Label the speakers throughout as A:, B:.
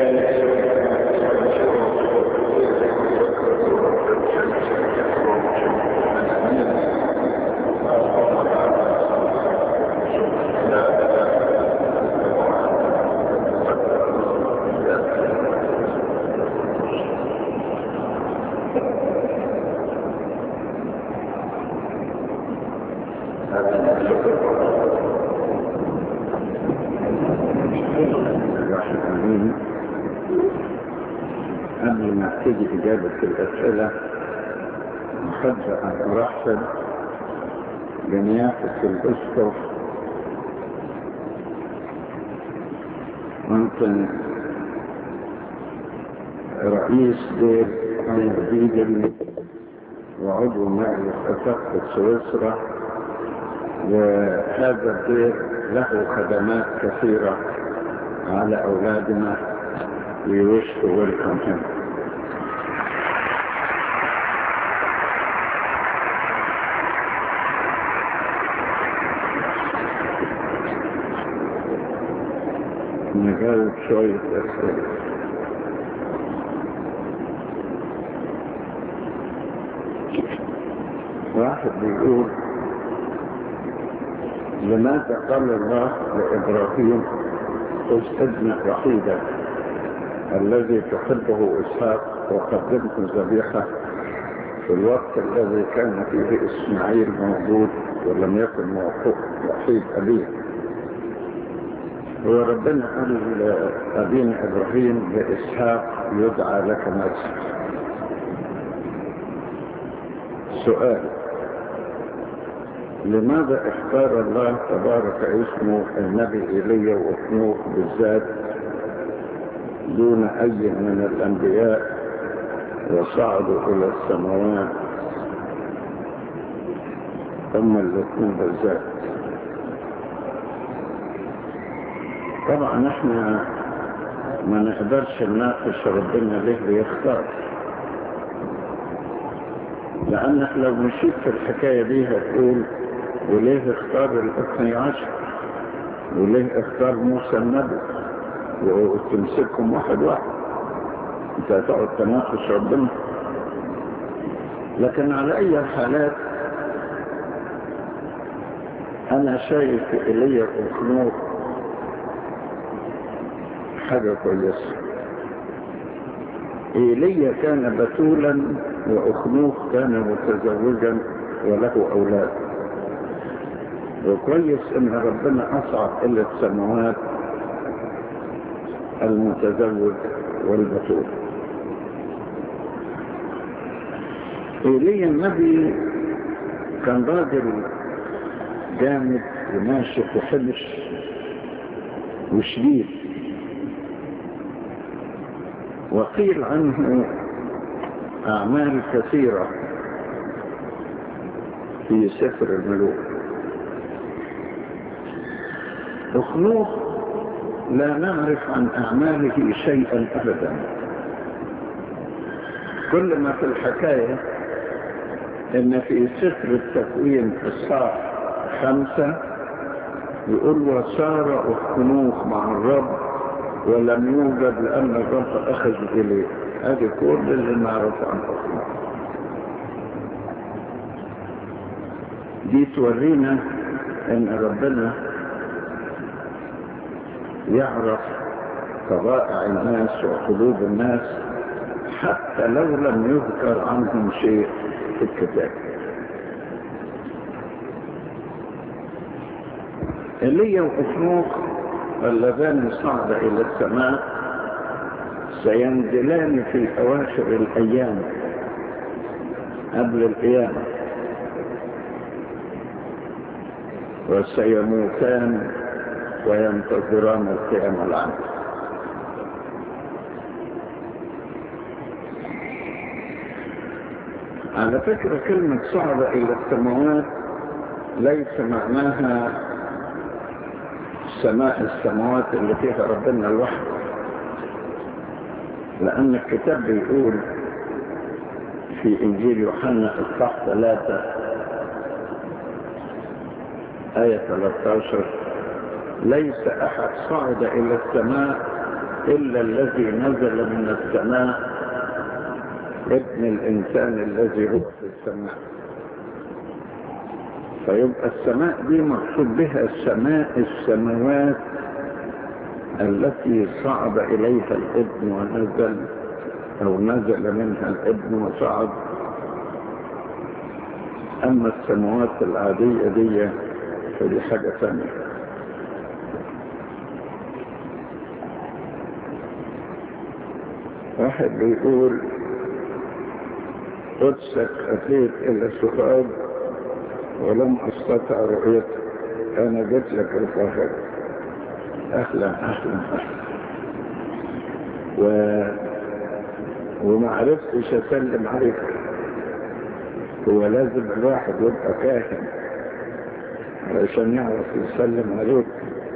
A: قبل ما تيجي إجابة الأسئلة أحب أن أرحب بنيافة الأسقف ممكن رئيس دير عمر بيجل وعضو مجلس أسقف سويسرا وهذا الدير له خدمات كثيرة على أولادنا we wish to welcome him. نجاوب شوية أسئلة واحد بيقول لماذا قال الله لإبراهيم خذ ابنك وحيدك الذي تحبه إسحاق وقدمت ذبيحة في الوقت الذي كان فيه إسماعيل موجود ولم يكن موفق وحيد أبيه هو ربنا قال لأبينا إبراهيم لإسحاق يدعى لك نفسك سؤال لماذا اختار الله تبارك اسمه النبي إيليا وخنوخ بالذات دون أي من الأنبياء وصعدوا إلى السماوات هم الاثنين بالذات طبعا احنا ما نقدرش نناقش ربنا ليه بيختار لأنك لو مشيت في الحكاية دي هتقول وليه اختار الاثني عشر وليه اختار موسى النبي وتمسكهم واحد واحد انت هتقعد تناقش ربنا لكن على اي حالات انا شايف ايليا وخنوخ حاجة كويسة ايليا كان بتولا واخنوخ كان متزوجا وله اولاد وكويس ان ربنا اصعد الى السماوات المتزوج والبتول ايليا النبي كان راجل جامد وناشف وحلش وشديد وقيل عنه أعمال كثيرة في سفر الملوك أخنوخ لا نعرف عن أعماله شيئا أبدا كل ما في الحكاية إن في سفر التكوين في الصاح خمسة يقول وسار أخنوخ مع الرب ولم يوجد لأن الرب أخذ إليه هذه كل اللي نعرفه عن أخنوخ دي تورينا إن ربنا يعرف طبائع الناس وقلوب الناس حتى لو لم يذكر عنهم شيء في الكتاب ايليا وأخنوخ اللذان صعد إلى السماء سينزلان في أواخر الأيام قبل القيامة وسيموتان وينتظران القيامة العام على فكرة كلمة صعد إلى السماوات ليس معناها سماء السماوات اللي فيها ربنا لوحده لأن الكتاب بيقول في إنجيل يوحنا الصح ثلاثة آية 13 ليس أحد صعد إلى السماء إلا الذي نزل من السماء ابن الإنسان الذي هو في السماء فيبقى السماء دي مقصود بها سماء السماوات التي صعد إليها الابن ونزل أو نزل منها الابن وصعد أما السماوات العادية دي فدي حاجة ثانية واحد بيقول قدسك أتيت إلى السؤال ولم أستطع رؤيتك أنا جيت لك القاهرة أهلا أهلا أهلا و... وما عرفتش أسلم عليك هو لازم الواحد يبقى كاهن علشان يعرف يسلم عليك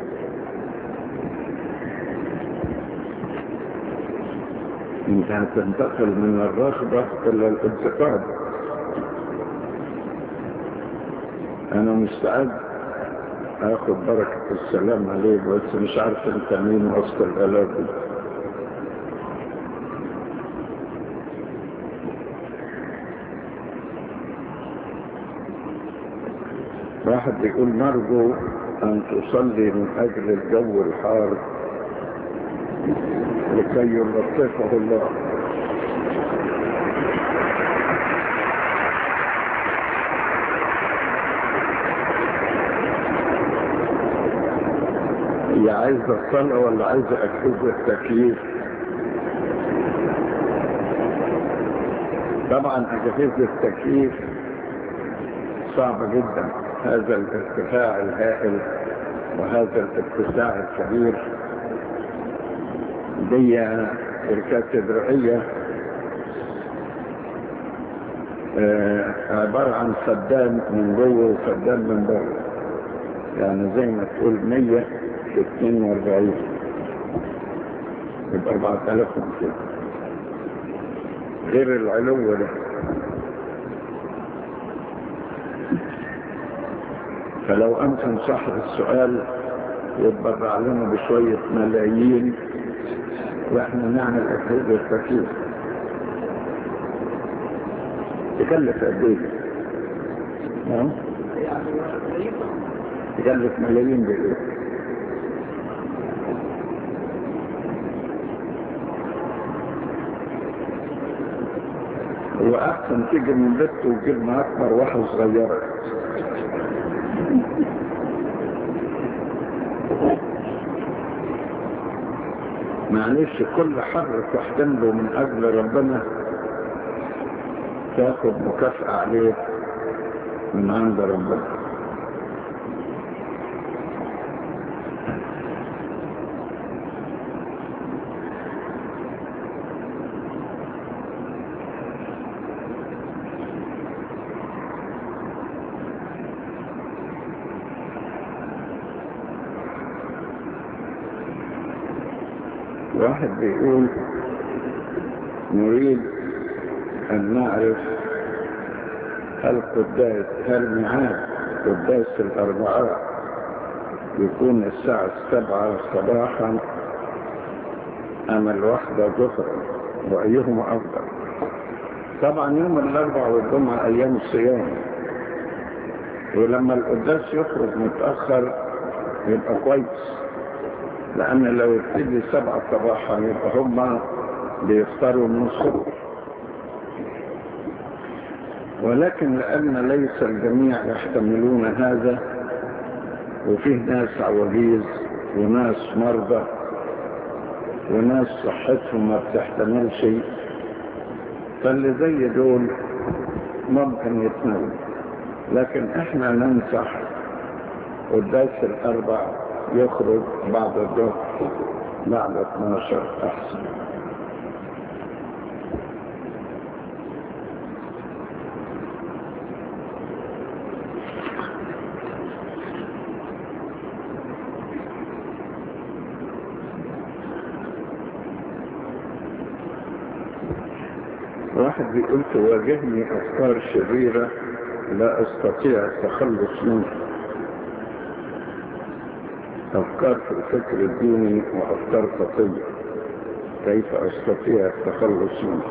A: انت هتنتقل من الرغبة الى الانتقاد انا مستعد اخد بركة السلام عليك بس مش عارف انت مين وسط الالاف دي واحد بيقول نرجو ان تصلي من اجل الجو الحار لكي يلطفه الله هي عايزة الصلاة ولا عايزة أجهزة التكييف طبعا أجهزة التكييف صعبة جدا هذا الارتفاع الهائل وهذا الاتساع الكبير دي الكاتدرائية آه عبارة عن فدان من جوه وفدان من بره يعني زي ما تقول 100 في 42 يبقى 4200 غير العلو ده فلو أمكن صاحب السؤال يتبرع لنا بشوية ملايين واحنا نعمل أجهزة التكييف تكلف قد ايه؟ نعم؟ تكلف ملايين بايه؟ هو أحسن تيجي من بيته وتجيب معاك مروحة صغيرة معلش كل حر تحتمله من أجل ربنا تاخد مكافأة عليه من عند ربنا واحد بيقول نريد أن نعرف هل قداس هل ميعاد قداس الأربعاء يكون الساعة السبعة صباحا أم الواحدة ظهرا وأيهما أفضل طبعا يوم الأربعاء والجمعة أيام الصيام ولما القداس يخرج متأخر يبقى كويس لأن لو ابتدي سبعة صباحا يبقى هم بيفطروا من الصبح ولكن لأن ليس الجميع يحتملون هذا وفيه ناس عواجيز وناس مرضى وناس صحتهم ما بتحتمل شيء فاللي زي دول ممكن يتناول لكن احنا ننصح قداس الاربع يخرج بعد الظهر بعد 12 احسن واحد بيقول تواجهني افكار شريرة لا استطيع التخلص منها افكار في الفكر الديني وافكار خطية كيف أستطيع التخلص منه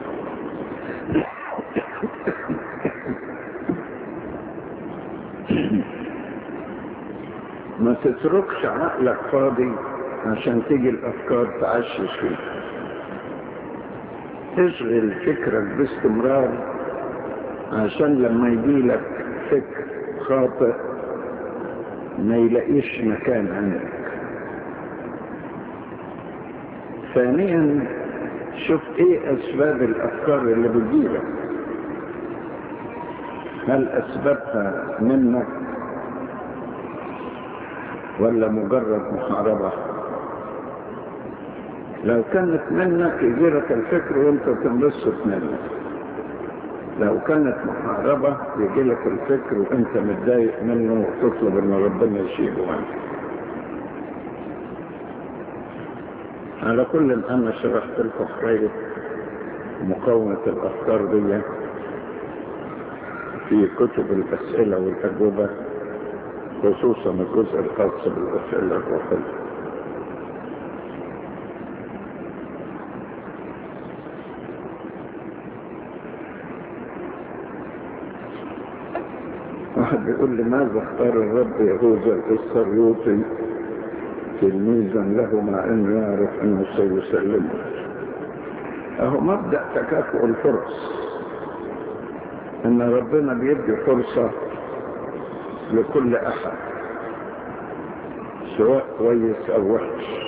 A: ما تتركش عقلك فاضي عشان تيجي الأفكار تعشش فيه تشغل فكرك باستمرار عشان لما يجي لك فكر خاطئ ما يلاقيش مكان عندك ثانيا شوف ايه اسباب الافكار اللي بتجيلك هل اسبابها منك ولا مجرد محاربة لو كانت منك يجيلك الفكر وانت تنبسط منه لو كانت محاربة يجيلك الفكر وانت متضايق منه وتطلب ان ربنا يشيله عنك على كل انا شرحت لكم حكاية مقاومة الافكار دي في كتب الاسئلة والاجوبة خصوصا الجزء الخاص بالاسئلة الروحية واحد بيقول لي ماذا اختار الرب يهوذا الاسريوطي تلميذا له مع انه يعرف انه سيسلمه اهو مبدأ تكافؤ الفرص ان ربنا بيدي فرصة لكل احد سواء كويس او وحش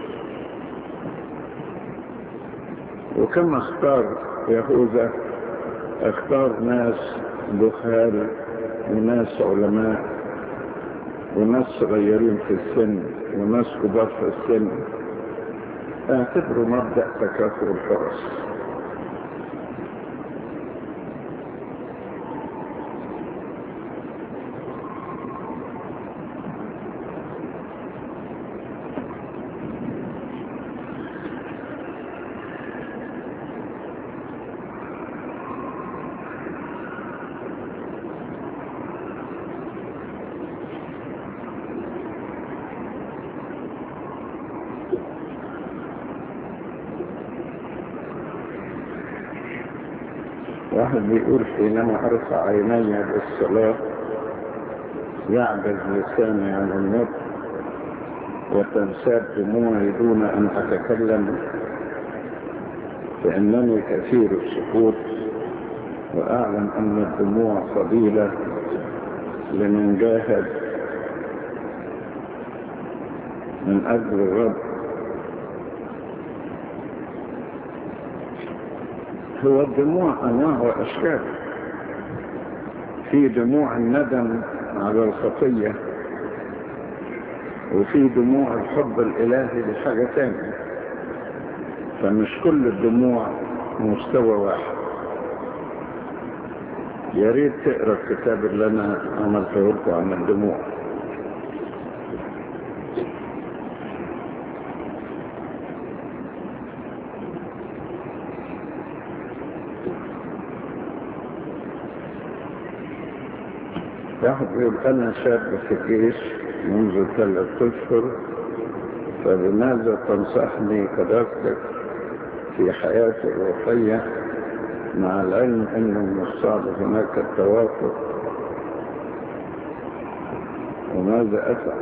A: وكما اختار يهوذا اختار ناس جهال وناس علماء وناس صغيرين في السن وناس كبار في السن اعتبروا مبدأ تكافؤ الفرص واحد بيقول حينما ارفع عيني بالصلاة يعجز لساني عن النطق وتنساب دموعي دون ان اتكلم فانني كثير السكوت واعلم ان الدموع فضيلة لمن جاهد من اجل الرب هو الدموع انواع واشكال في دموع الندم على الخطية وفي دموع الحب الالهي لحاجة تانية فمش كل الدموع مستوى واحد يا ريت تقرا الكتاب اللي انا عملته لكم عن الدموع واحد يقول انا شاب في الجيش منذ ثلاث اشهر فبماذا تنصحني كدرستك في حياتي الروحية مع العلم انه من الصعب هناك التوافق وماذا افعل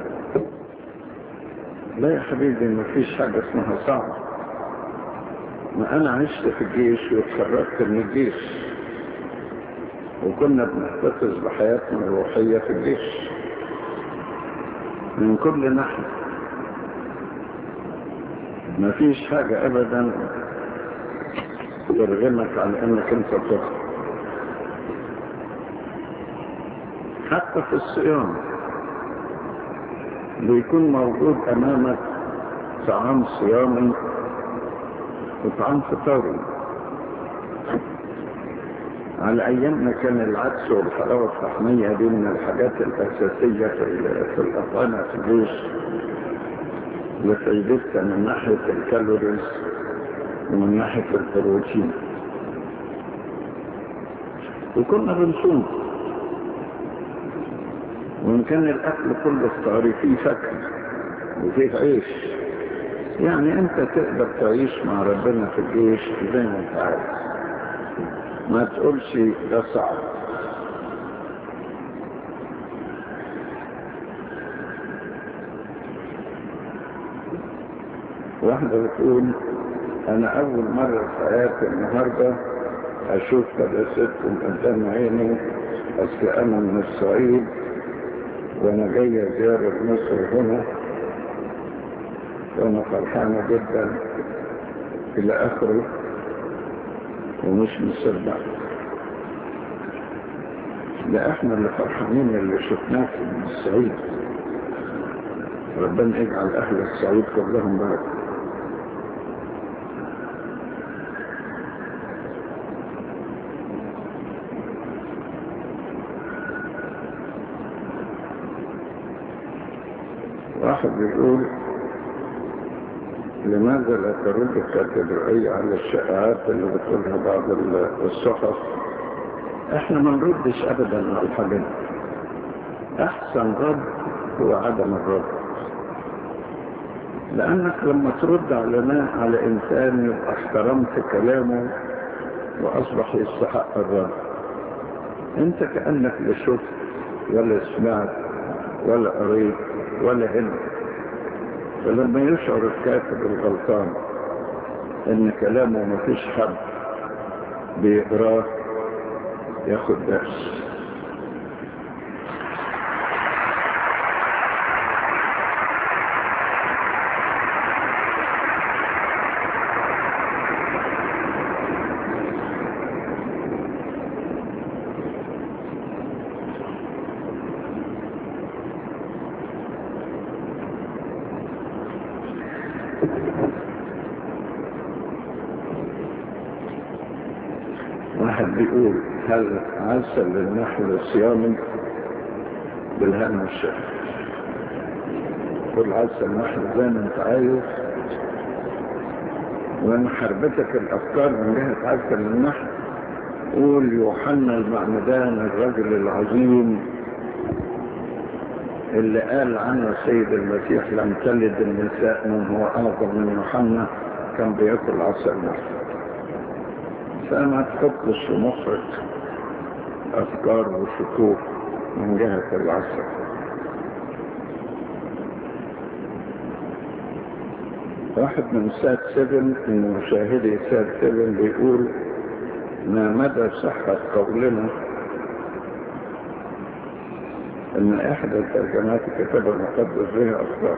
A: لا يا حبيبي ما فيش حاجة اسمها صعب ما انا عشت في الجيش واتخرجت من الجيش وكنا بنحتفظ بحياتنا الروحية في الجيش من كل ناحية ما فيش حاجة ابدا ترغمك على انك انت تخرج حتى في الصيام بيكون موجود امامك طعام صيامي وطعام فطاري على ايامنا كان العدس والحلاوه الطحنيه دي من الحاجات الاساسيه في في الاطعمه في الجيش لفايدتها من ناحيه الكالوريز ومن ناحيه البروتين وكنا بنصوم وان كان الاكل كله فطاري فيه فاكهه وفيه عيش يعني انت تقدر تعيش مع ربنا في الجيش زي ما انت عايز ما تقولش ده صعب واحدة بتقول انا اول مرة في حياتي النهاردة اشوف قداستكم قدام عيني اصل انا من الصعيد وانا جاي زيارة مصر هنا وانا فرحانة جدا الى اخره ومش مصدق لا احنا اللي فرحانين اللي شفناك من الصعيد ربنا يجعل اهل الصعيد كلهم بركه واحد بيقول لماذا لا ترد الكاتدرائية على الشائعات اللي بتقولها بعض الصحف احنا ما نردش ابدا على الحاجات احسن رد هو عدم الرد لانك لما ترد على على انسان يبقى احترمت كلامه واصبح يستحق الرد انت كانك لا شفت ولا سمعت ولا قريت ولا هنا فلما يشعر الكاتب الغلطان ان كلامه ما فيش حد بيقراه ياخد درس واحد بيقول هل عسل النحل الصيامي بالهنا والشفا كل عسل النحل زي ما انت عايز وانا حربتك الافكار من جهة عسل النحل قول يوحنا المعمدان الرجل العظيم اللي قال عنه السيد المسيح لم تلد النساء من هو اعظم من يوحنا كان بياكل عسل النحل فما تحطش في مخك أفكار وشكوك من جهة العصر واحد من سات سيفن من مشاهدي سات سيفن بيقول ما مدى صحة قولنا ان احدى الترجمات الكتاب المقدس فيها اخطاء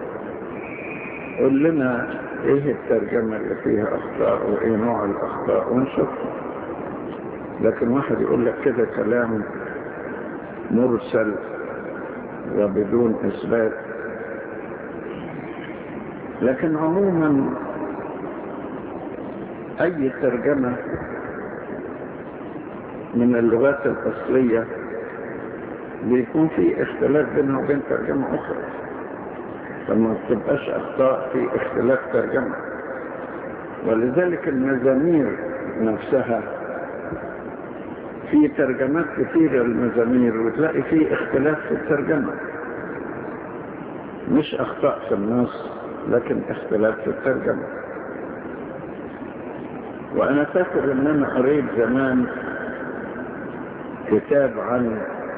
A: قل لنا ايه الترجمة اللي فيها اخطاء وايه نوع الاخطاء ونشوف لكن واحد يقول لك كده كلام مرسل وبدون اثبات لكن عموما اي ترجمة من اللغات الاصلية بيكون في اختلاف بينها وبين ترجمة اخرى فما تبقاش اخطاء في اختلاف ترجمة ولذلك المزامير نفسها في ترجمات كثيرة للمزامير وتلاقي في اختلاف في الترجمة مش اخطاء في النص لكن اختلاف في الترجمة وانا فاكر ان انا قريت زمان كتاب عن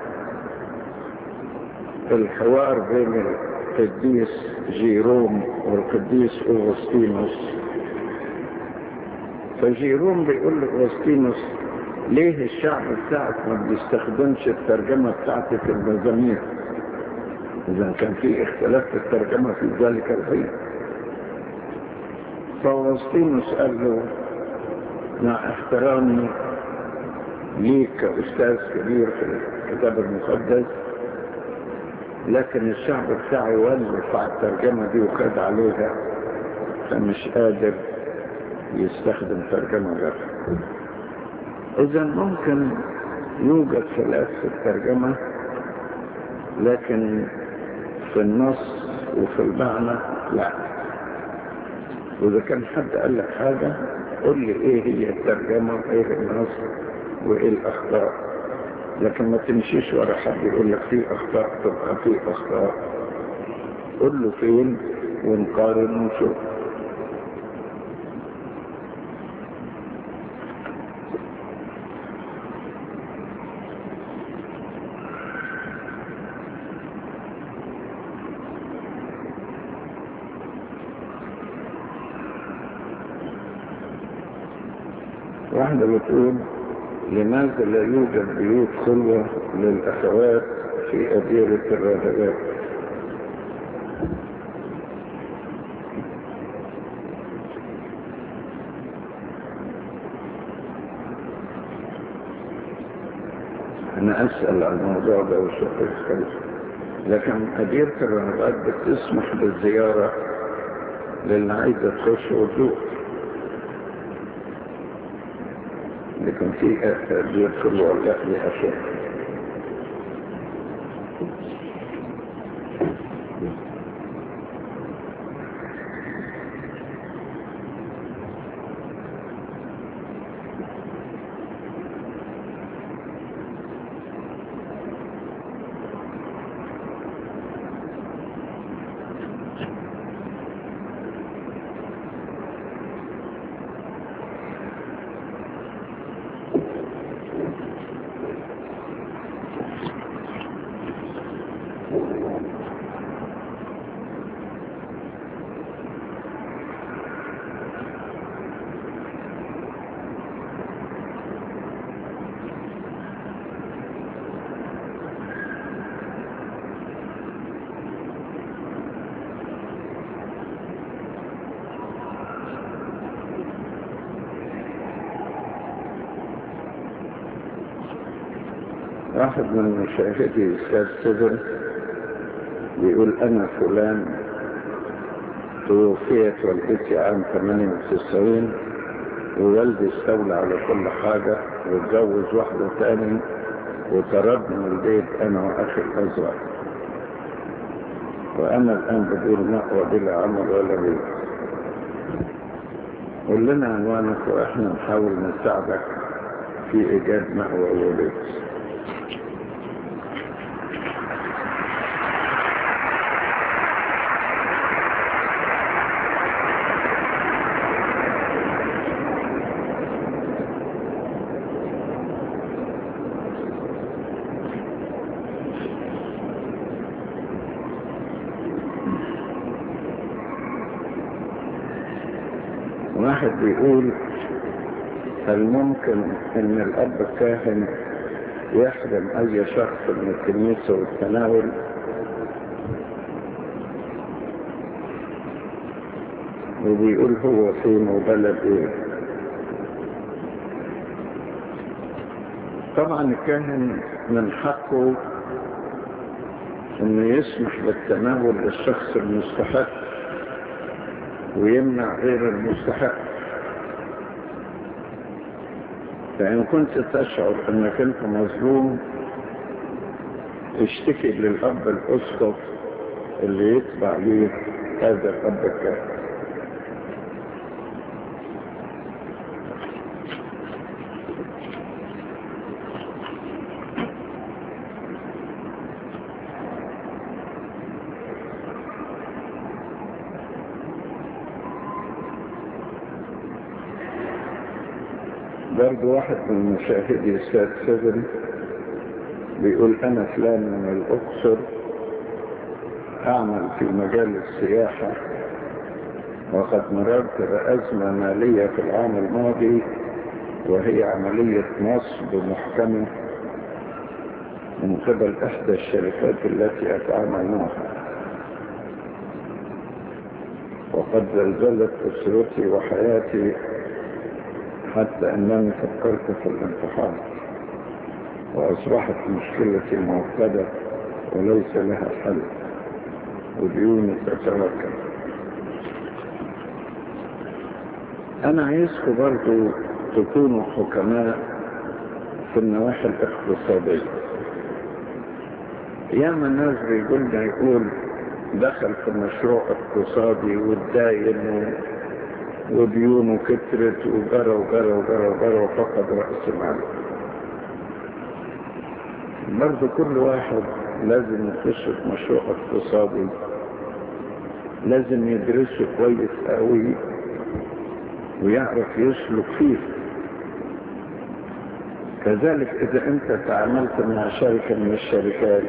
A: الحوار بين القديس جيروم والقديس أوغسطينوس فجيروم بيقول لأوغسطينوس ليه الشعب بتاعك ما بيستخدمش الترجمة بتاعتي في المزامير إذا كان في اختلاف في الترجمة في ذلك الحين فأوغسطينوس قال له مع احترامي ليك كأستاذ كبير في الكتاب المقدس لكن الشعب بتاعي ولف على الترجمة دي وخد عليها فمش قادر يستخدم ترجمة غيرها إذا ممكن يوجد خلاف في الترجمة لكن في النص وفي المعنى لا وإذا كان حد قال لك حاجة قول لي إيه هي الترجمة وإيه النص وإيه الأخطاء لكن ما تمشيش ورا حد يقول لك في أخطاء تبقى في أخطاء قول له فين ونقارن ونشوف واحدة بتقول لماذا لا يوجد بيوت خلوة للأخوات في أديرة الراهبات أنا أسأل عن الموضوع ده وشوف الخلف لكن أديرة الراهبات بتسمح بالزيارة للي عايزة تخش وتزور لكن في أديرة خلوة لا لأشياء واحد من مشاهدي استاذ سيفن بيقول انا فلان توفيت والدتي عام 98 ووالدي استولى على كل حاجة واتجوز واحدة تاني وطردني من البيت انا واخي الاصغر وانا الان بدون مأوى بلا عمل ولا بيت قول لنا عنوانك واحنا نحاول نساعدك في ايجاد مأوى وبيت واحد بيقول هل ممكن ان الاب الكاهن يحرم اي شخص من الكنيسة والتناول وبيقول هو فين وبلد ايه طبعا الكاهن من حقه انه يسمح بالتناول للشخص المستحق ويمنع غير المستحق فإن كنت تشعر أنك أنت مظلوم اشتكي للأب الأسقف اللي يتبع ليه هذا الأب الكاهن برضه واحد من مشاهدي سات سيفن بيقول انا فلان من الاقصر اعمل في مجال السياحة وقد مررت بأزمة مالية في العام الماضي وهي عملية نصب محكمة من قبل احدى الشركات التي اتعامل معها وقد زلزلت اسرتي وحياتي حتى أنني فكرت في الانتحار وأصبحت مشكلتي معقدة وليس لها حل وديوني تتوكل أنا عايزكم برضو تكونوا حكماء في النواحي الاقتصادية ياما الناس بيقولنا يقول دخل في مشروع اقتصادي واتداين وديونه كترت وجرى وجرى وجرى وجرى وفقد رأس المال برضه كل واحد لازم يخش في مشروع اقتصادي لازم يدرسه كويس قوي ويعرف يسلك فيه كذلك اذا انت تعاملت مع شركة من الشركات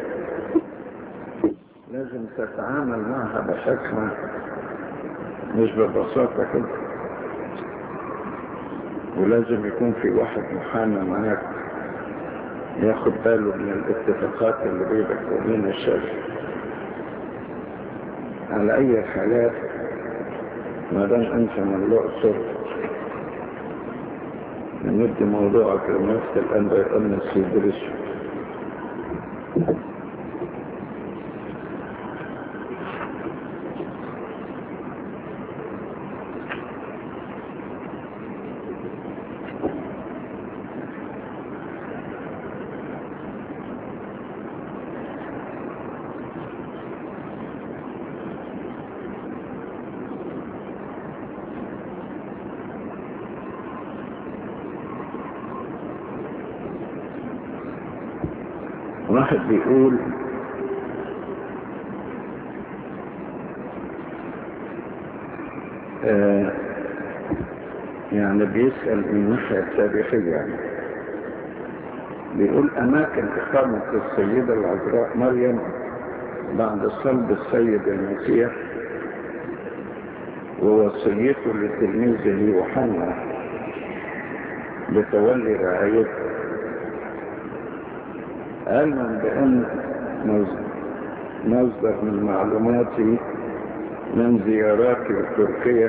A: لازم تتعامل معها بحكمة مش ببساطة كده ولازم يكون في واحد محامي معاك ياخد باله من الاتفاقات اللي بينك وبين الشركة على اي حالات ما دام انت من الاقصر ندي موضوعك لمفتي الانبا امنس يدرسه واحد بيقول آه يعني بيسأل من الناحية التاريخية يعني بيقول أماكن إقامة السيدة العذراء مريم بعد صلب السيد المسيح ووصيته لتلميذه يوحنا بتولي رعايته علما بأن مصدر من معلوماتي من زياراتي لتركيا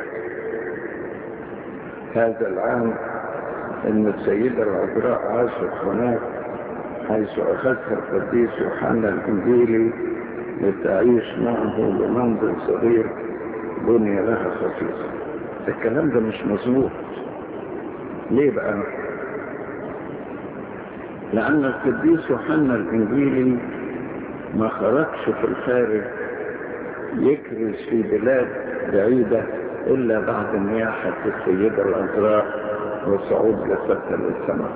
A: هذا العام ان السيدة العذراء عاشت هناك حيث اخذها القديس يوحنا الانجيلي لتعيش معه بمنزل صغير بني لها خصيصا الكلام ده مش مظبوط ليه بقى لأن القديس يوحنا الإنجيلي ما خرجش في الخارج يكرز في بلاد بعيدة إلا بعد نياحة السيدة العذراء وصعود جسدها للسماء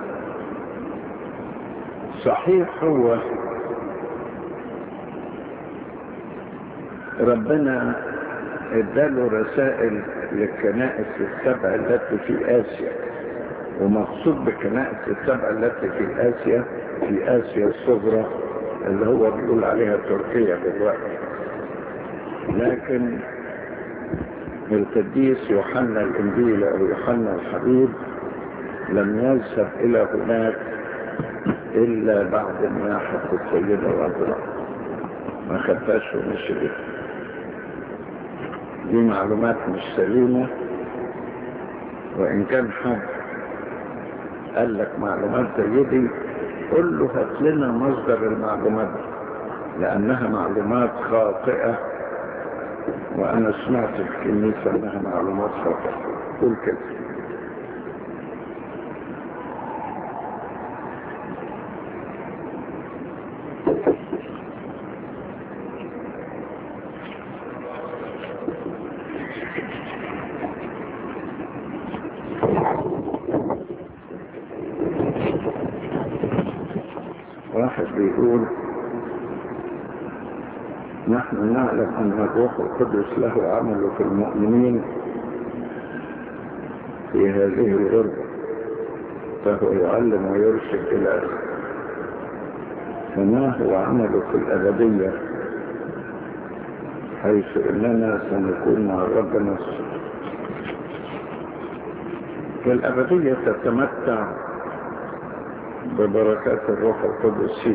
A: صحيح هو ربنا اداله رسائل للكنائس السبع التي في آسيا ومقصود بكنائس السبع التي في آسيا في آسيا الصغرى اللي هو بيقول عليها تركيا دلوقتي لكن القديس يوحنا الإنجيل أو يوحنا الحبيب لم يذهب إلى هناك إلا بعد نياحة السيدة العذراء ما خدتهاش ومشي بيها دي معلومات مش سليمة وإن كان حد قال لك معلومات زي دي قل له هات لنا مصدر المعلومات لأنها معلومات خاطئة وأنا سمعت في الكنيسة أنها معلومات خاطئة قول كده واحد بيقول نحن نعلم أن الروح القدس له عمل في المؤمنين في هذه الغربة فهو يعلم ويرشد إلى آخره فما هو عمله في الأبدية حيث إننا سنكون مع الرب نفسه في الأبدية تتمتع ببركات الروح القدس فيك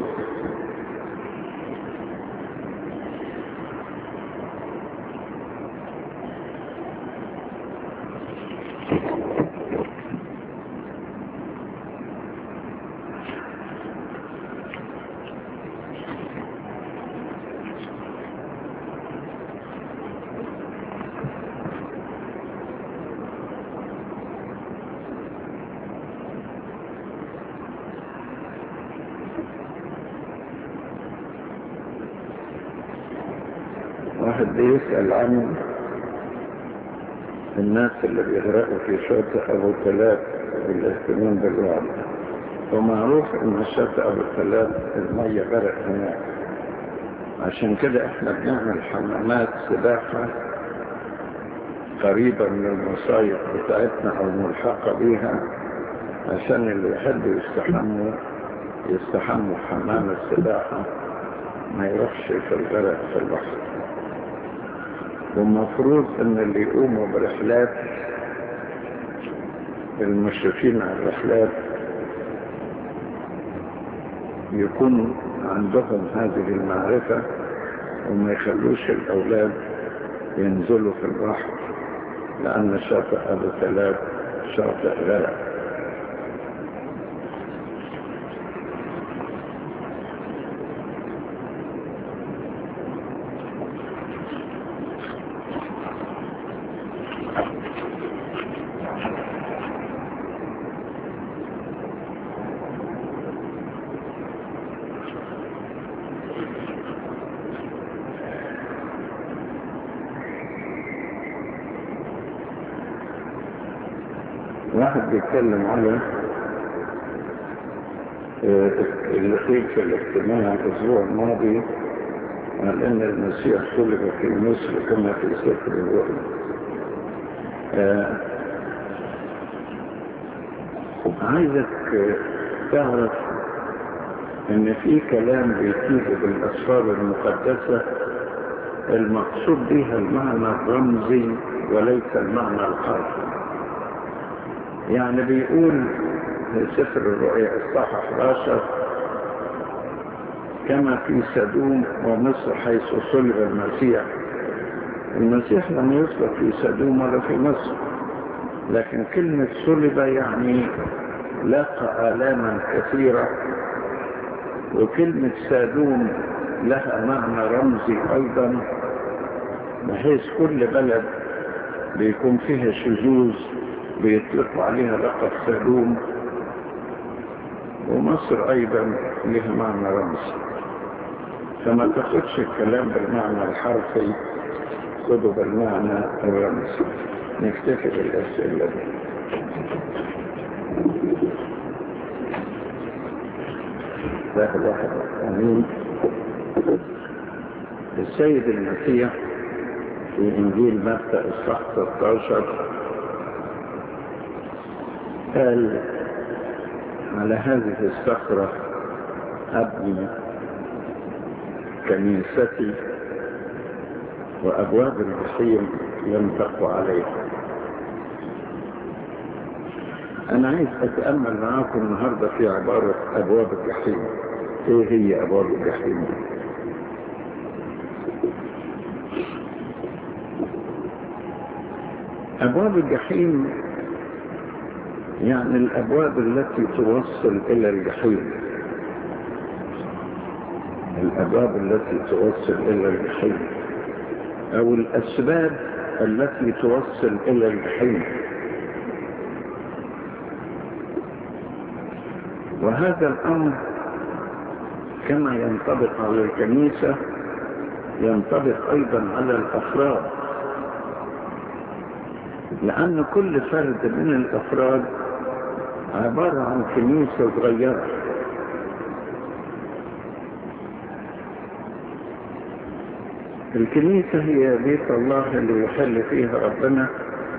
A: واحد بيسأل عن الناس اللي بيغرقوا في شاطئ أبو ثلاث والاهتمام بالوعد ومعروف ان شاطئ أبو ثلاث المية غرق هناك عشان كده احنا بنعمل حمامات سباحة قريبة من المصايف بتاعتنا او ملحقة بيها عشان اللي يحبوا يستحموا يستحموا حمام السباحة ما يروحش في الغرق في البحر والمفروض ان اللي يقوموا برحلات المشرفين على الرحلات يكون عندهم هذه المعرفة وما يخلوش الأولاد ينزلوا في البحر لأن شاطئ أبو ثلاث شاطئ غرق واحد بيتكلم على آه، اللي قيل في الاجتماع الاسبوع الماضي قال ان المسيح صلب في مصر كما في سفر الرؤيا آه، عايزك آه، تعرف ان في كلام بيتيجي بالاسفار المقدسه المقصود بها المعنى الرمزي وليس المعنى الحرفي يعني بيقول في سفر الرؤيا الصح 11 كما في سدوم ومصر حيث صلب المسيح المسيح لم يصلب في سدوم ولا في مصر لكن كلمة صلب يعني لاقى آلاما كثيرة وكلمة سادوم لها معنى رمزي أيضا بحيث كل بلد بيكون فيها شذوذ بيطلقوا عليها لقب سادوم ومصر أيضا لها معنى رمزي فما تاخدش الكلام بالمعنى الحرفي خده بالمعنى الرمزي نكتفي بالأسئلة دي واحد واحد أمين السيد المسيح في إنجيل متى إصحاح 16 قال على هذه الصخرة أبني كنيستي وأبواب الجحيم لم تقوى عليها أنا عايز أتأمل معاكم النهاردة في عبارة أبواب الجحيم إيه هي أبواب الجحيم أبواب الجحيم يعني الأبواب التي توصل إلى الجحيم الأبواب التي توصل إلى الجحيم أو الأسباب التي توصل إلى الجحيم وهذا الأمر كما ينطبق على الكنيسة ينطبق أيضا على الأفراد لأن كل فرد من الأفراد عبارة عن كنيسة صغيرة الكنيسة هي بيت الله اللي يحل فيها ربنا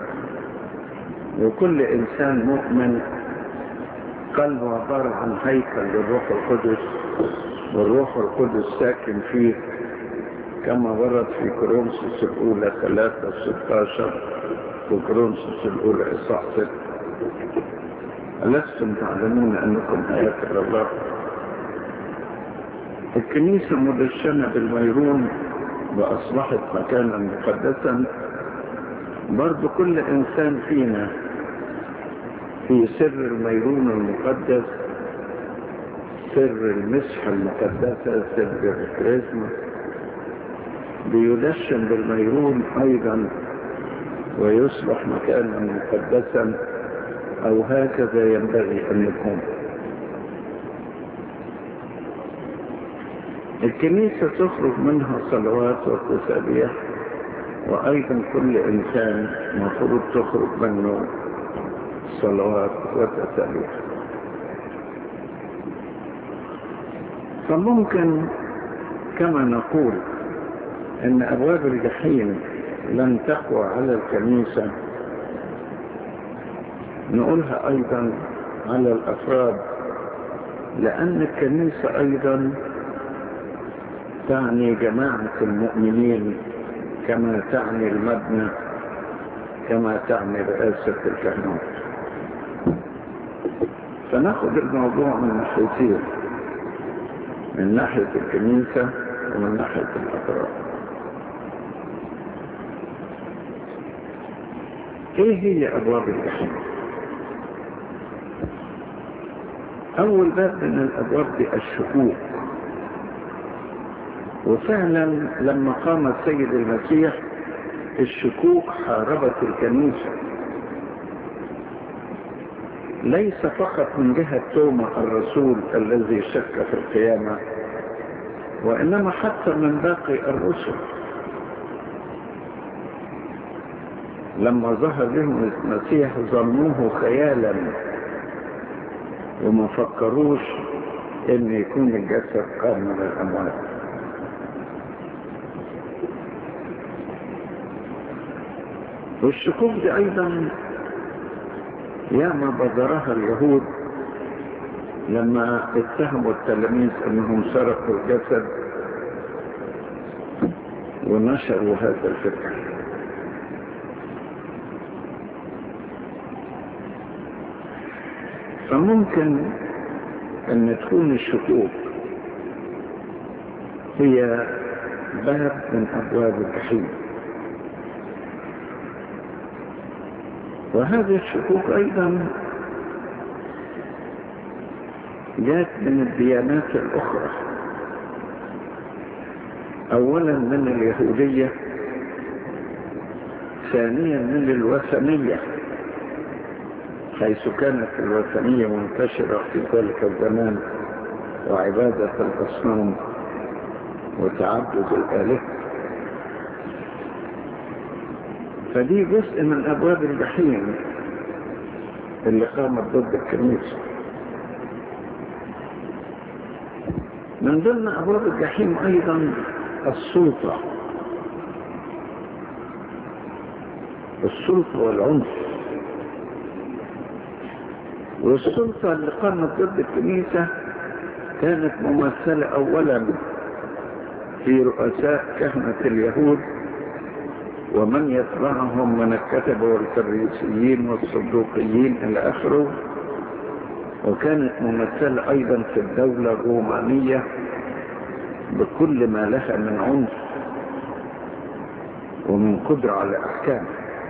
A: وكل إنسان مؤمن قلبه عبارة عن هيكل للروح القدس والروح القدس ساكن فيه كما ورد في كورنثوس الأولى 3 16 وكورنثوس الأولى إصحاح 6 ألستم تعلمون أنكم هياكل الله الكنيسة مدشنة بالميرون وأصبحت مكانا مقدسا برضو كل إنسان فينا في سر الميرون المقدس سر المسحة المقدسة سر الكريزما بيدشن بالميرون أيضا ويصبح مكانا مقدسا أو هكذا ينبغي أن يكون الكنيسة تخرج منها صلوات وتسابيح وأيضا كل إنسان مفروض تخرج منه صلوات وتسابيح فممكن كما نقول ان ابواب الجحيم لن تقوى على الكنيسة نقولها ايضا على الافراد لان الكنيسة ايضا تعني جماعة المؤمنين كما تعني المبنى كما تعني رئاسة الكهنوت فناخد الموضوع من ناحيتين من ناحية الكنيسة ومن ناحية الأطراف ايه هي ابواب الجحيم اول باب من الابواب دي الشكوك وفعلا لما قام السيد المسيح الشكوك حاربت الكنيسة ليس فقط من جهة توما الرسول الذي شك في القيامة وإنما حتى من باقي الرسل لما ظهر لهم المسيح ظنوه خيالا وما فكروش ان يكون الجسد قام من الاموات والشكوك دي ايضا ياما بذرها اليهود لما اتهموا التلاميذ انهم سرقوا الجسد ونشروا هذا الفكر فممكن ان تكون الشكوك هي باب من ابواب الجحيم وهذه الشكوك ايضا جاءت من الديانات الاخرى اولا من اليهوديه ثانيا من الوثنيه حيث كانت الوثنية منتشرة في ذلك الزمان وعبادة الأصنام وتعبد الآلهة فدي جزء من أبواب الجحيم اللي قامت ضد الكنيسة من ضمن أبواب الجحيم أيضا السلطة السلطة والعنف والسلطة اللي قامت ضد الكنيسة كانت ممثلة أولا في رؤساء كهنة اليهود ومن يتبعهم من الكتبة والفريسيين والصدوقيين إلى آخره وكانت ممثلة أيضا في الدولة الرومانية بكل ما لها من عنف ومن قدرة على أحكام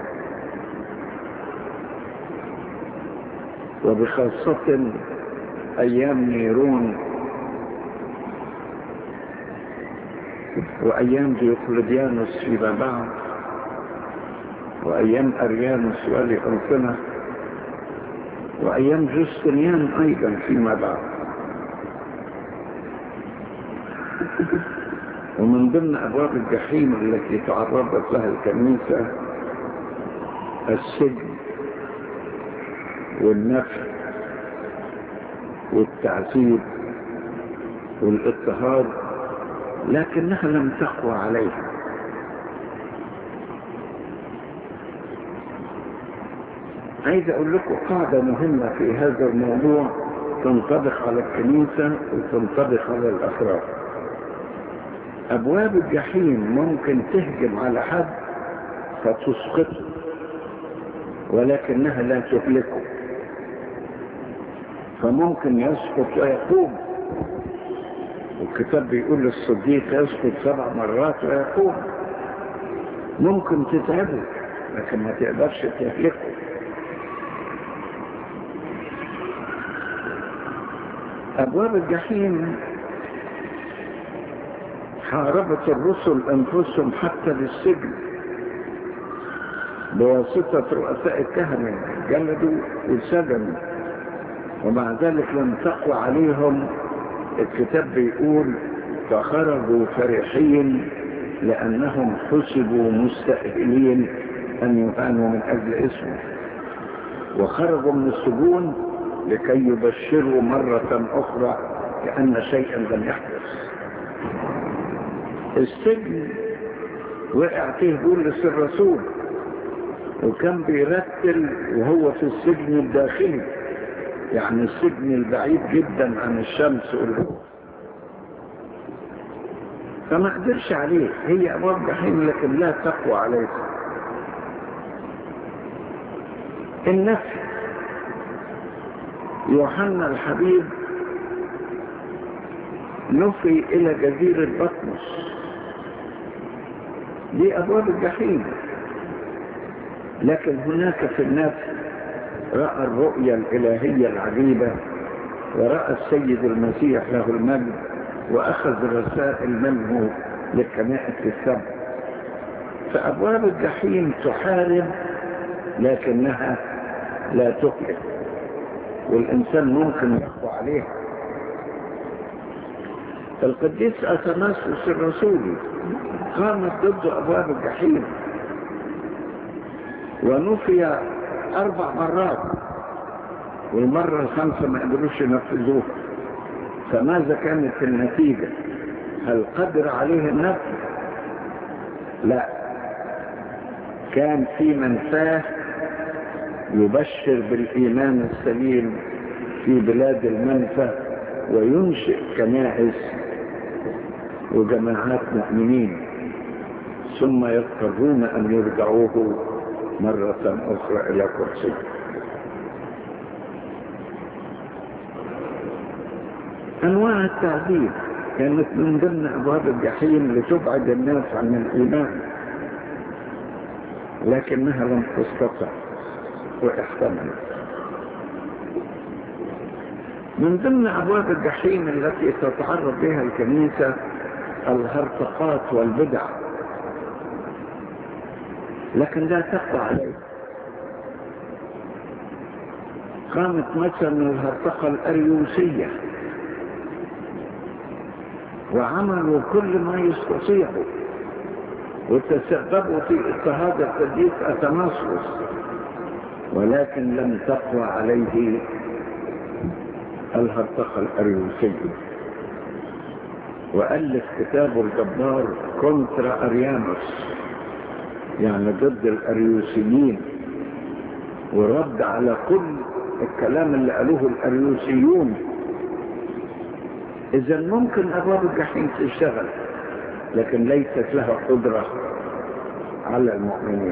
A: وبخاصة أيام نيرون وأيام ديوقلديانوس فيما بعد وأيام أريانوس والي أنطنة وأيام جوستنيان أيضا فيما بعد ومن ضمن أبواب الجحيم التي تعرضت لها الكنيسة السجن والنفي والتعذيب والاضطهاد لكنها لم تقوى عليها عايز اقول لكم قاعدة مهمة في هذا الموضوع تنطبق على الكنيسة وتنطبق على الافراد ابواب الجحيم ممكن تهجم على حد فتسقطه ولكنها لا تهلكه فممكن يسقط ويقوم والكتاب بيقول للصديق يسقط سبع مرات ويقوم ممكن تتعبه لكن ما تقدرش تهلكه أبواب الجحيم حاربت الرسل أنفسهم حتى للسجن بواسطة رؤساء الكهنة جلدوا وسجنوا ومع ذلك لم تقوى عليهم الكتاب بيقول فخرجوا فرحين لأنهم حسبوا مستأهلين أن يهانوا من أجل اسمه وخرجوا من السجون لكي يبشروا مرة أخرى كأن شيئا لم يحدث السجن وقع فيه بولس الرسول وكان بيرتل وهو في السجن الداخلي يعني السجن البعيد جدا عن الشمس والهواء فما قدرش عليه هي أبواب جحيم لكن لا تقوى عليه النفي يوحنا الحبيب نفي إلى جزيرة بطمس دي أبواب الجحيم لكن هناك في النفس رأى الرؤية الإلهية العجيبة ورأى السيد المسيح له المجد وأخذ رسائل منه لكنائس السبع فأبواب الجحيم تحارب لكنها لا تهلك والإنسان ممكن يخضع عليها القديس أثناسوس الرسولي قامت ضد أبواب الجحيم ونفي أربع مرات والمرة الخامسة ما قدروش ينفذوها فماذا كانت النتيجة هل قدر عليه النفي لا كان في منفاه يبشر بالإيمان السليم في بلاد المنفى وينشئ كنائس وجماعات مؤمنين ثم يضطرون أن يرجعوه مرة أخرى إلى كرسي أنواع التعذيب كانت من ضمن أبواب الجحيم لتبعد الناس عن الإيمان لكنها لم تستطع واحتملت من ضمن أبواب الجحيم التي تتعرض بها الكنيسة الهرطقات والبدع لكن لا تقوى عليه قامت مثلا الهرطقة الأريوسية وعملوا كل ما يستطيعوا وتسببوا في اضطهاد القديس أتناصرس ولكن لم تقوى عليه الهرطقة الأريوسية وألف كتابه الجبار كونترا أريانوس يعني ضد الأريوسيين ورد على كل الكلام اللي قالوه الأريوسيون إذا ممكن أبواب الجحيم تشتغل لكن ليست لها قدرة على المؤمنين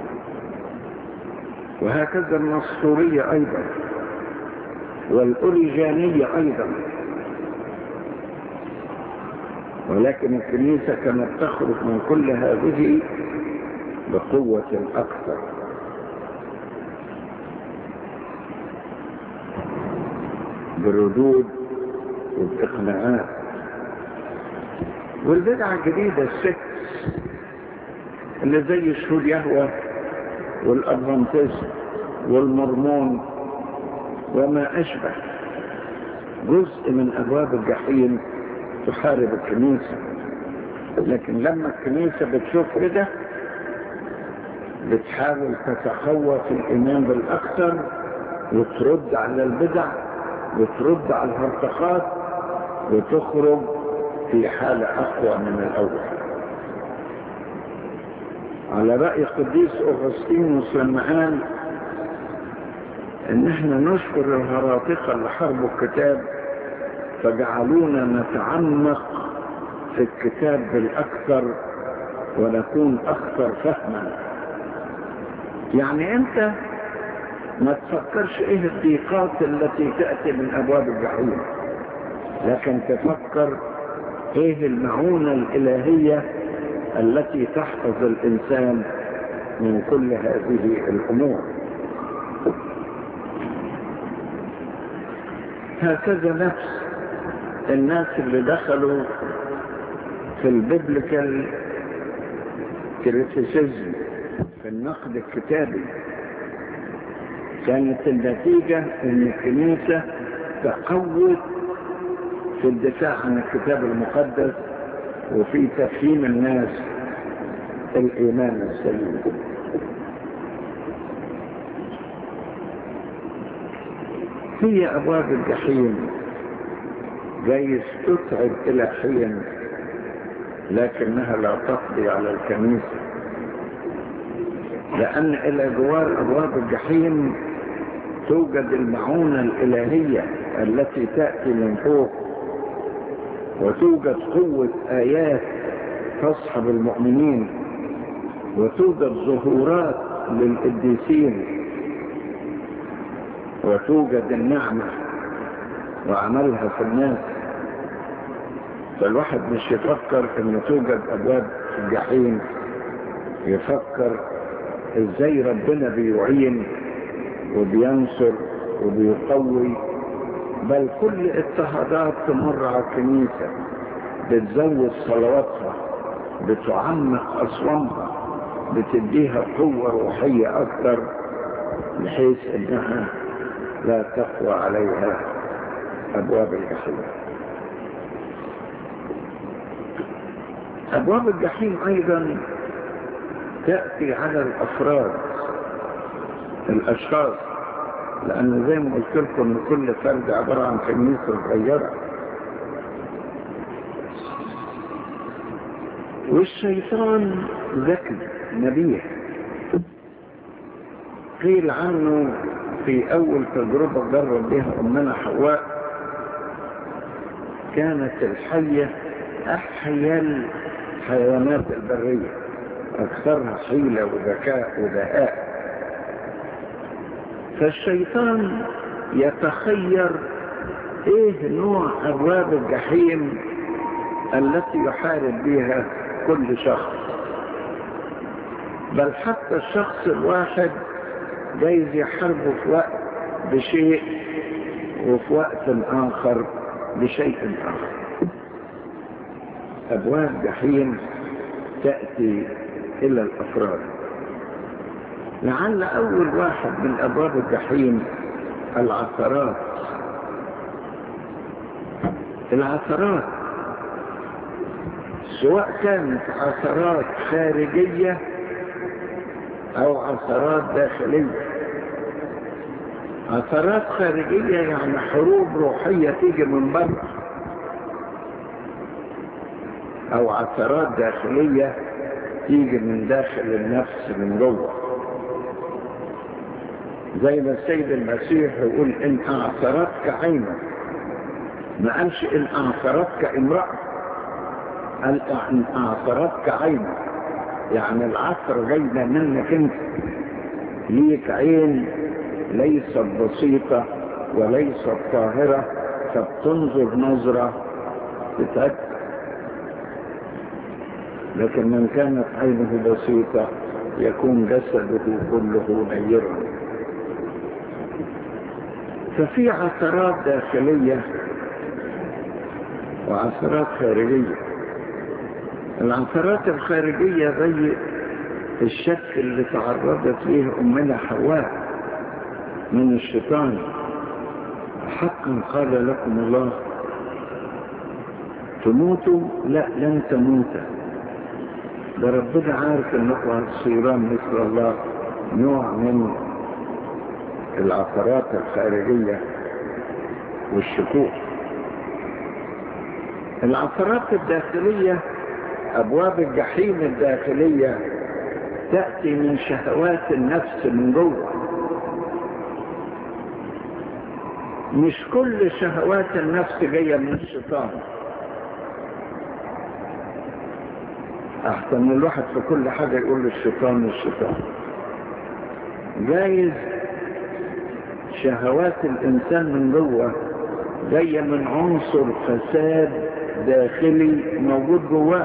A: وهكذا النصورية أيضا والأوريجانية أيضا ولكن الكنيسة كانت تخرج من كل هذه بقوة أكثر بردود وبإقناعات والبدعة الجديدة الست اللي زي شهود يهوى والأدفانتست والمرمون وما أشبه جزء من أبواب الجحيم تحارب الكنيسة لكن لما الكنيسة بتشوف كده بتحاول تتقوى في الإيمان بالأكثر وترد على البدع وترد على الهرطقات وتخرج في حالة أقوى من الأول على رأي قديس أغسطينوس لما قال إن احنا نشكر الهراطقة اللي حاربوا الكتاب فجعلونا نتعمق في الكتاب بالأكثر ونكون أكثر فهما يعني أنت ما تفكرش إيه الضيقات التي تأتي من أبواب الجحيم لكن تفكر إيه المعونة الإلهية التي تحفظ الإنسان من كل هذه الأمور هكذا نفس الناس اللي دخلوا في البيبليكال كريتيسيزم في النقد الكتابي كانت النتيجة ان الكنيسة تقوت في الدفاع عن الكتاب المقدس وفي تفهيم الناس الإيمان السليم هي أبواب الجحيم جايز تتعب إلى حين لكنها لا تقضي على الكنيسة لأن إلى جوار أبواب الجحيم توجد المعونة الإلهية التي تأتي من فوق وتوجد قوة آيات تصحب المؤمنين وتوجد ظهورات للقديسين وتوجد النعمة وعملها في الناس فالواحد مش يفكر ان توجد ابواب في الجحيم يفكر ازاي ربنا بيعين وبينصر وبيقوي بل كل اضطهادات تمر على الكنيسة بتزود صلواتها بتعمق أصوامها بتديها قوة روحية أكثر بحيث إنها لا تقوى عليها أبواب الجحيم أبواب الجحيم أيضا تأتي على الأفراد الأشخاص لأن زي ما قلت لكم إن كل فرد عبارة عن كنيسة صغيرة والشيطان ذكي نبيه قيل عنه في أول تجربة جرب بها أمنا حواء كانت الحية أحيا الحيوانات البرية أكثرها حيلة وذكاء ودهاء فالشيطان يتخير ايه نوع ابواب الجحيم التي يحارب بها كل شخص بل حتى الشخص الواحد جايز يحاربه في وقت بشيء وفي وقت آخر بشيء آخر أبواب جحيم تأتي إلى الأفراد لعل أول واحد من أبواب الجحيم العثرات العثرات سواء كانت عثرات خارجية أو عثرات داخلية عثرات خارجية يعني حروب روحية تيجي من بره أو عثرات داخلية تيجي من داخل النفس من جوه زي ما السيد المسيح يقول إن أعثرتك عينك ما قالش إن أعثرتك امرأة قال إن أعثرتك عينك يعني العثر جايبة منك انت ليك عين ليست بسيطة وليست طاهرة فبتنظر نظرة تتأكد لكن من كانت عينه بسيطة يكون جسده كله نيرا ففي عثرات داخلية وعثرات خارجية العثرات الخارجية زي الشك اللي تعرضت فيه أمنا حواء من الشيطان حقا قال لكم الله تموتوا لا لن تموتا ده ربنا عارف انكم هتصيران مثل الله نوع من العثرات الخارجية والشكوك العثرات الداخلية أبواب الجحيم الداخلية تأتي من شهوات النفس من جوه مش كل شهوات النفس جاية من الشيطان أحسن من الواحد في كل حاجة يقول للشيطان الشيطان جايز شهوات الإنسان من جوه جاية من عنصر فساد داخلي موجود جواه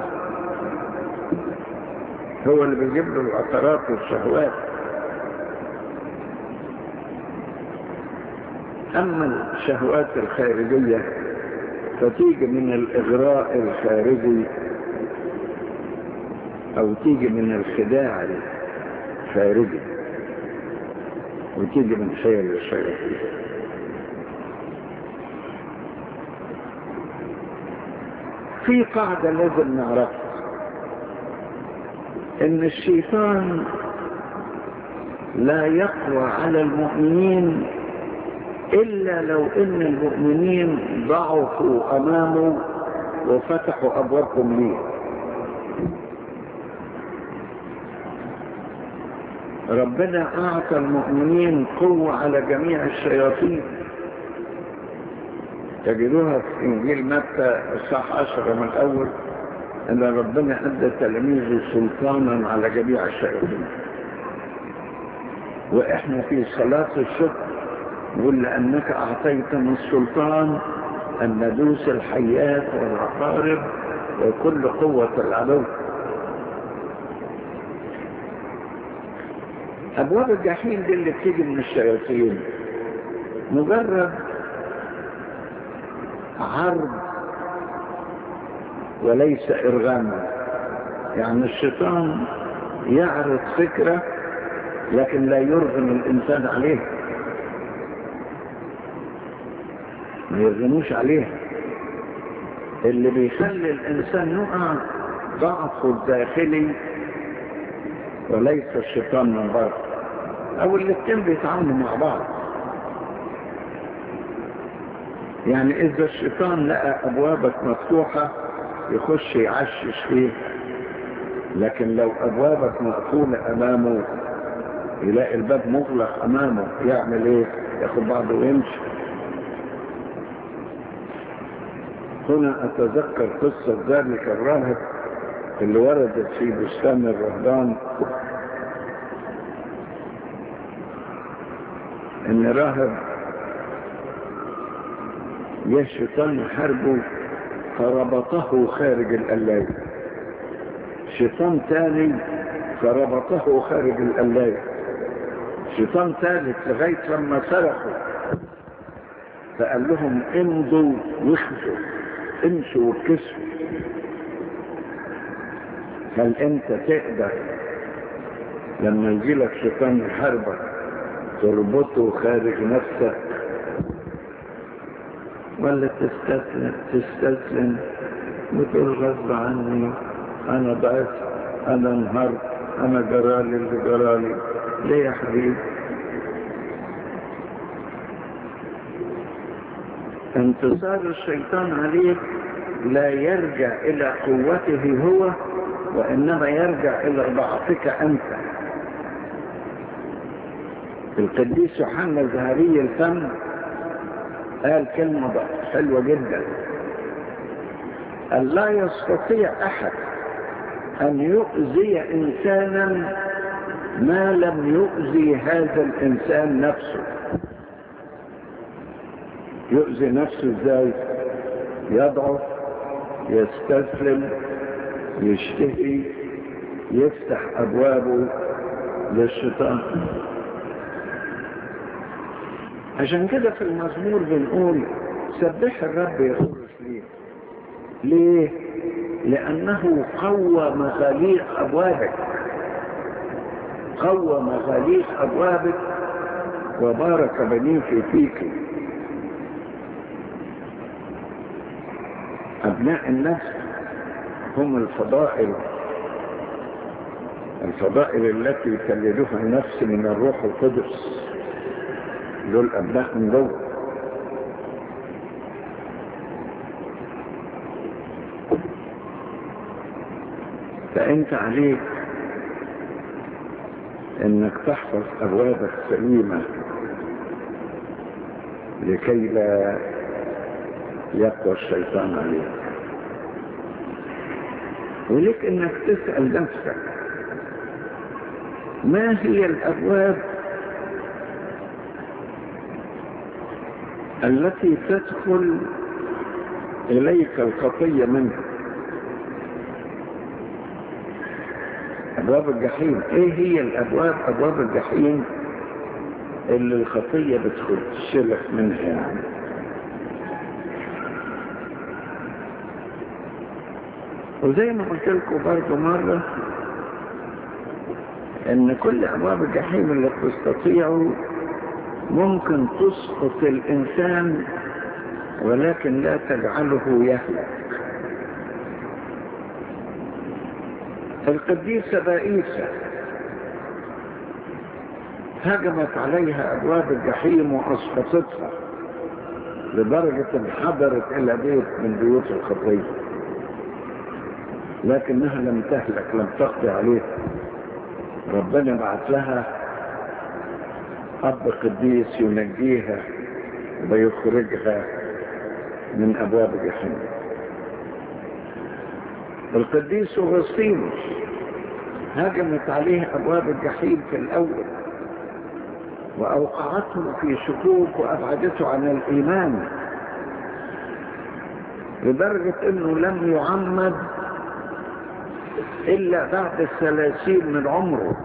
A: هو اللي بيجيب له العثرات والشهوات أما الشهوات الخارجية فتيجي من الإغراء الخارجي أو تيجي من الخداع الخارجي وتيجي من حيل الشياطين في قاعدة لازم نعرفها ان الشيطان لا يقوى على المؤمنين الا لو ان المؤمنين ضعفوا امامه وفتحوا ابوابهم ليه ربنا اعطى المؤمنين قوة على جميع الشياطين تجدوها في انجيل متى الصح عشرة من الاول ان ربنا ادى تلاميذه سلطانا على جميع الشياطين واحنا في صلاة الشكر يقول لأنك أعطيتنا السلطان أن ندوس الحيات والعقارب وكل قوة العدو أبواب الجحيم دي اللي بتيجي من الشياطين مجرد عرض وليس إرغاما يعني الشيطان يعرض فكرة لكن لا يرغم الإنسان عليها ما يرغموش عليها اللي بيخلي الإنسان يقع ضعفه الداخلي وليس الشيطان من بره أو الاثنين بيتعاونوا مع بعض يعني إذا الشيطان لقى أبوابك مفتوحة يخش يعشش فيه لكن لو أبوابك مقفولة أمامه يلاقي الباب مغلق أمامه يعمل إيه؟ ياخد بعضه ويمشي هنا أتذكر قصة ذلك الراهب اللي وردت في بستان الرهبان إن راهب جه الشيطان يحاربه فربطه خارج القلاية شيطان تاني فربطه خارج القلاية شيطان ثالث لغاية لما سرقوا فقال لهم امضوا واخفوا امشوا وكسوا هل انت تقدر لما يجي لك شيطان يحاربك تربطه خارج نفسك ولا تستسلم تستسلم وتقول غصب عني انا ضعفت انا انهارت انا جرالي اللي جرالي ليه يا حبيبي انتصار الشيطان عليك لا يرجع الى قوته هو وانما يرجع الى ضعفك انت القديس يوحنا الزهري الفم قال كلمة حلوة جدا قال لا يستطيع أحد أن يؤذي إنسانا ما لم يؤذي هذا الإنسان نفسه يؤذي نفسه ازاي يضعف يستسلم يشتهي يفتح أبوابه للشيطان عشان كده في المزمور بنقول سبح الرب يا أورشليم ليه؟ لأنه قوى مغاليق أبوابك قوى مغاليق أبوابك وبارك بنين في فيك أبناء النفس هم الفضائل الفضائل التي تلدها النفس من الروح القدس دول أبناء من جوه فأنت عليك انك تحفظ ابوابك سليمة لكي لا يقوى الشيطان عليك ولك انك تسأل نفسك ما هي الابواب التي تدخل اليك الخطية منها أبواب الجحيم إيه هي الأبواب أبواب الجحيم اللي الخطية بتدخل تشلك منها يعني وزي ما قلت لكم برضه مرة إن كل أبواب الجحيم اللي تستطيعوا ممكن تسقط الإنسان ولكن لا تجعله يهلك القديسة بائسة هجمت عليها أبواب الجحيم وأسقطتها لدرجة ان حضرت إلى بيت من بيوت الخطية لكنها لم تهلك لم تقضي عليها ربنا بعت لها أب قديس ينجيها ويخرجها من أبواب الجحيم القديس أغسطينوس هجمت عليه أبواب الجحيم في الأول وأوقعته في شكوك وأبعدته عن الإيمان لدرجة أنه لم يعمد إلا بعد الثلاثين من عمره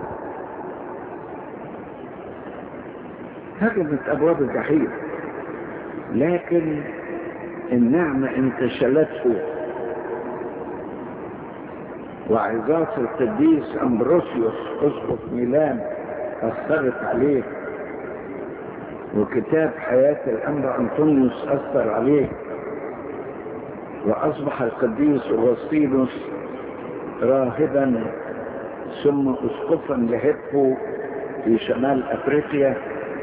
A: هجمت أبواب الجحيم لكن النعمة انتشلته وعظات القديس أمبروسيوس أسقف ميلان أثرت عليه وكتاب حياة الأنبا أنطونيوس أثر عليه وأصبح القديس أغسطينوس راهبا ثم أسقفا لهيبو في شمال أفريقيا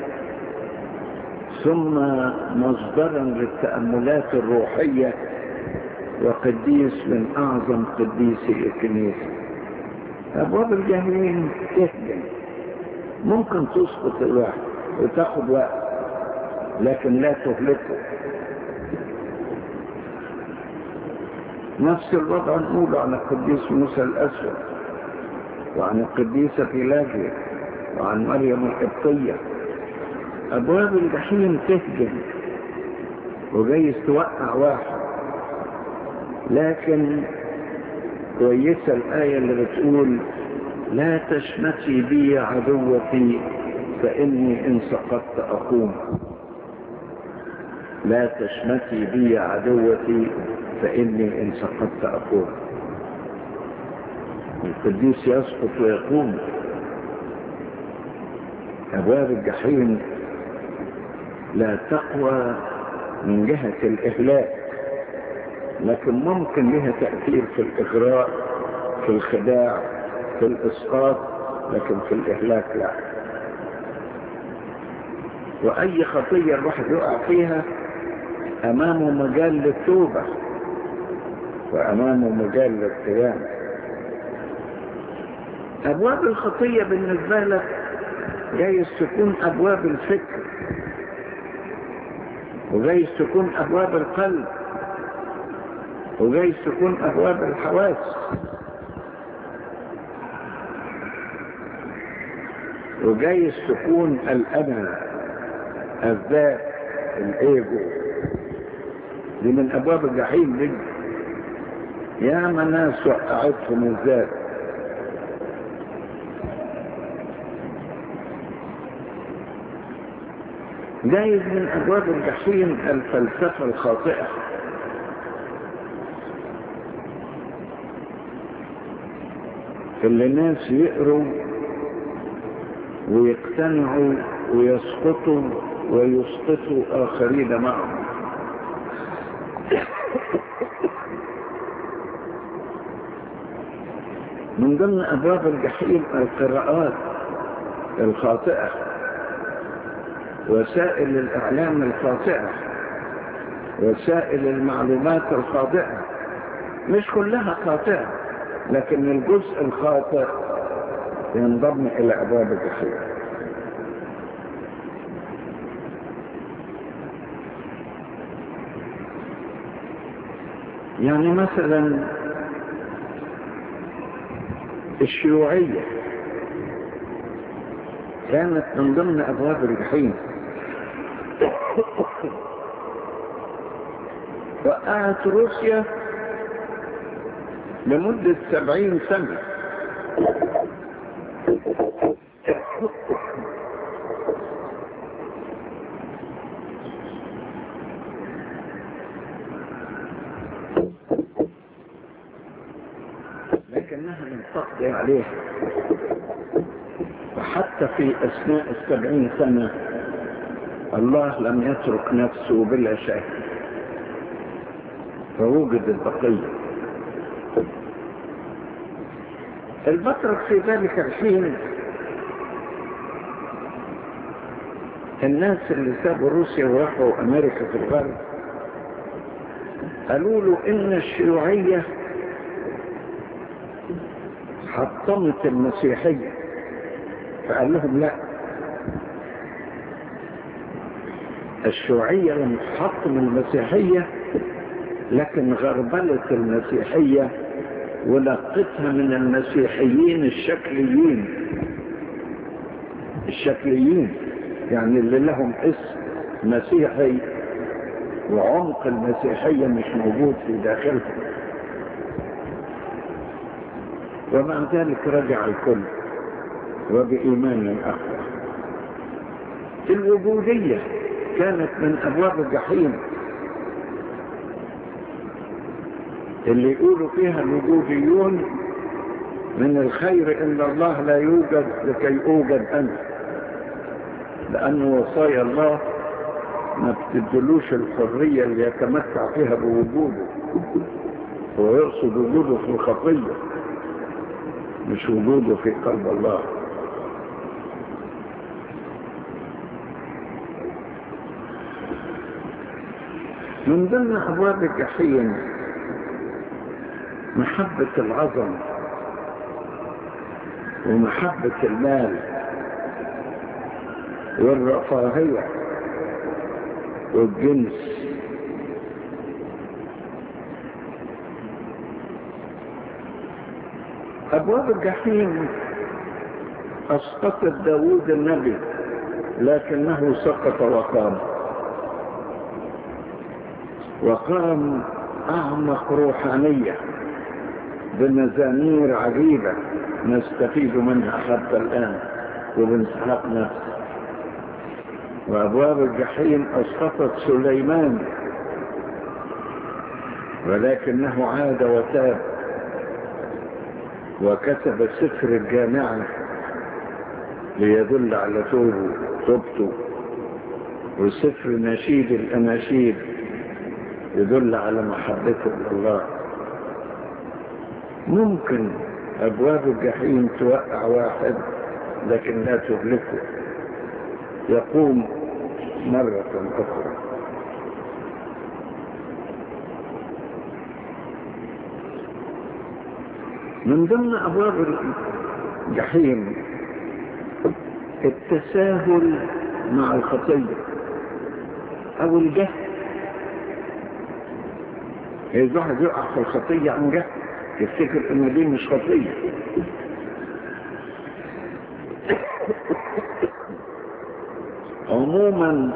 A: ثم مصدرا للتأملات الروحية وقديس من أعظم قديسي الكنيسة أبواب الجهلين تهجم ممكن تسقط الواحد وتاخد وقت لكن لا تهلكه نفس الوضع نقوله عن القديس موسى الأسود وعن القديسة بيلاجيا وعن مريم القبطية أبواب الجحيم تهجم وجايز توقع واحد لكن كويسة الآية اللي بتقول لا تشمتي بي عدوتي فإني إن سقطت أقوم لا تشمتي بي عدوتي فإني إن سقطت أقوم القديس يسقط ويقوم أبواب الجحيم لا تقوى من جهة الإهلاك لكن ممكن لها تأثير في الإغراء في الخداع في الإسقاط لكن في الإهلاك لا وأي خطية الواحد يقع فيها أمامه مجال للتوبة وأمامه مجال للقيامة أبواب الخطية بالنسبة لك جايز تكون أبواب الفكر وجايز تكون أبواب القلب وجايز تكون أبواب الحواس وجايز تكون الأنا الذات الإيجو دي من أبواب الجحيم دي يا ناس وقعتهم الذات جايز من أبواب الجحيم الفلسفة الخاطئة اللي الناس يقروا ويقتنعوا ويسقطوا ويسقطوا آخرين معهم من ضمن أبواب الجحيم القراءات الخاطئة وسائل الإعلام الخاطئة وسائل المعلومات الخاطئة مش كلها خاطئة لكن الجزء الخاطئ ينضم إلى أبواب الجحيم يعني مثلا الشيوعية كانت من ضمن أبواب الجحيم وقعت روسيا لمدة سبعين سنة لكنها لم تقضي عليها وحتى في أثناء السبعين سنة الله لم يترك نفسه بلا شيء فوجد البقية البطرك في ذلك الحين الناس اللي سابوا روسيا وراحوا أمريكا في الغرب قالوا له إن الشيوعية حطمت المسيحية فقال لهم لا الشيوعية لم تحطم المسيحية لكن غربلت المسيحية ولقتها من المسيحيين الشكليين الشكليين يعني اللي لهم اسم مسيحي وعمق المسيحية مش موجود في داخلهم ومع ذلك رجع الكل وبإيمان أخر الوجودية كانت من أبواب الجحيم اللي يقولوا فيها الوجوديون من الخير ان الله لا يوجد لكي اوجد انا لان وصايا الله ما بتدلوش الحرية اللي يتمتع فيها بوجوده هو يقصد وجوده في الخطية مش وجوده في قلب الله من ضمن أبواب الجحيم محبة العظمة ومحبة المال والرفاهية والجنس أبواب الجحيم أسقطت داود النبي لكنه سقط وقام وقام أعمق روحانية بمزامير عجيبة نستفيد منها حتى الآن وبنسحق نفسه وأبواب الجحيم أسقطت سليمان ولكنه عاد وتاب وكتب سفر الجامعة ليدل على توبه توبته وسفر نشيد الأناشيد يدل على محبته لله ممكن أبواب الجحيم توقع واحد لكن لا تهلكه يقوم مرة أخرى من ضمن أبواب الجحيم التساهل مع الخطية أو الجهل الواحد يقع في الخطية عن جهل يفتكر ان دي مش خطية عموما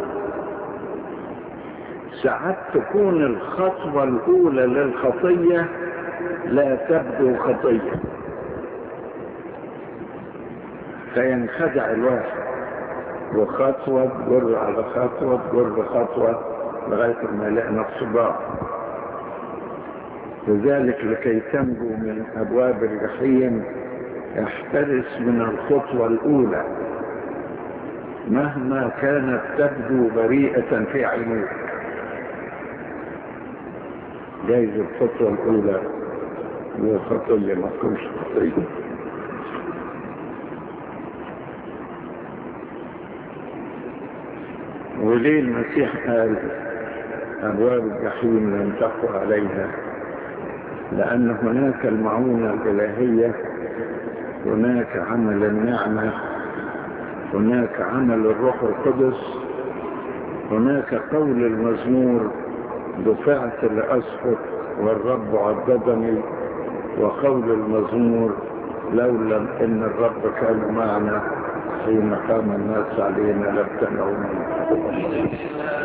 A: ساعات تكون الخطوة الأولى للخطية لا تبدو خطية فينخدع الواحد وخطوة تجر على خطوة تجر خطوة لغاية ما يلاقي نفسه ضاع لذلك لكي تنجو من أبواب الجحيم احترس من الخطوة الأولى مهما كانت تبدو بريئة في عينيك جايز الخطوة الأولى هي خطية ما تكونش خطية وليه المسيح قال أبواب الجحيم لم تقوى عليها لأن هناك المعونة الإلهية هناك عمل النعمة هناك عمل الروح القدس هناك قول المزمور دفعت لأسقط والرب عضدني وقول المزمور لولا ان الرب كان معنا حين قام الناس علينا لابتنعوا منه